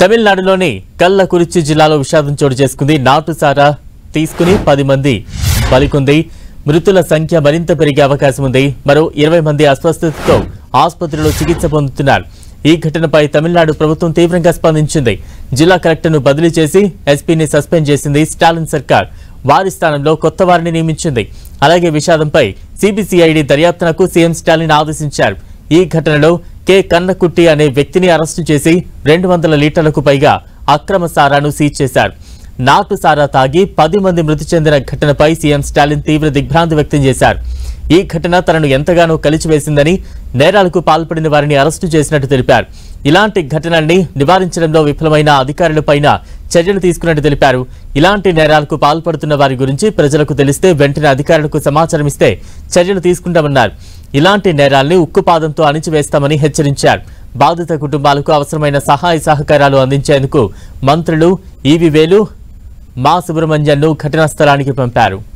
తమిళనాడులోని కల్లకురిచి జిల్లాలో విషాదం చోటు చేసుకుంది నాటుసారా తీసుకుని పది మంది బలికుంది మృతుల సంఖ్య మరింత పెరిగే అవకాశం ఉంది మరో ఇరవై మంది అస్వస్థతతో ఆసుపత్రిలో చికిత్స పొందుతున్నారు ఈ ఘటనపై తమిళనాడు ప్రభుత్వం తీవ్రంగా స్పందించింది జిల్లా కలెక్టర్ను బదిలీ చేసి ఎస్పీని సస్పెండ్ చేసింది స్టాలిన్ సర్కార్ వారి స్థానంలో కొత్త వారిని నియమించింది అలాగే విషాదంపై సిబిసిఐడి దర్యాప్తునకు సీఎం స్టాలిన్ ఆదేశించారు ఈ ఘటనలో కె కన్నకుట్టి అనే వ్యక్తిని అరెస్టు చేసి రెండు వందల లీటర్లకు పైగా అక్రమ సారాను సీజ్ చేశారు నాటు సారా తాగి పది మంది మృతి చెందిన ఘటనపై సీఎం స్టాలిన్ తీవ్ర దిగ్భ్రాంతి వ్యక్తం చేశారు ఈ ఘటన తనను ఎంతగానో కలిచివేసిందని నేరాలకు పాల్పడిన వారిని అరెస్టు చేసినట్టు తెలిపారు ఇలాంటి ఘటనల్ని నివారించడంలో విఫలమైన అధికారులపైన చర్యలు తీసుకున్నట్టు తెలిపారు ఇలాంటి నేరాలకు పాల్పడుతున్న వారి గురించి ప్రజలకు తెలిస్తే వెంటనే అధికారులకు సమాచారం ఇస్తే చర్యలు తీసుకుంటామన్నారు ఇలాంటి నేరాల్ని ఉక్కుపాదంతో అణిచివేస్తామని హెచ్చరించారు బాధిత కుటుంబాలకు అవసరమైన సహాయ సహకారాలు అందించేందుకు మంత్రులు ఈవి వేలు మా సుబ్రహ్మణ్యన్ను ఘటనా స్థలానికి పంపారు